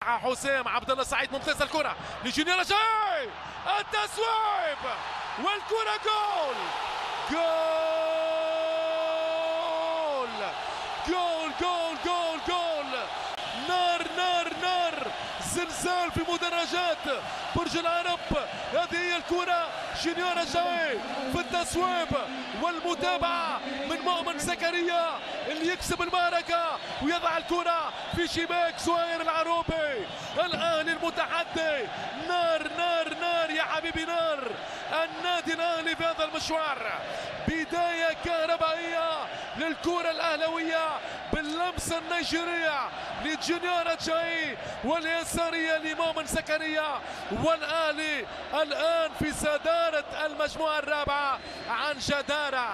حسام عبد الله سعيد ممتازه الكره لجونيور جاي التسويب والكره جول جول جول جول جول جول نار نار نار زلزال في مدرجات برج العرب هذه هي الكرة جونيور جاي في التصويب والمتابعة من مؤمن زكريا اللي يكسب المعركة ويضع الكرة في شباك زهير العروبي الأهلي المتحدي نار نار نار يا حبيبي نار النادي الأهلي في هذا المشوار بداية كهربائية للكرة الأهلوية باللمسة النيجيرية لجونيور جاي واليسارية لمؤمن زكريا والأهلي الآن في صدارة المجموعة الرابعة عن جدارة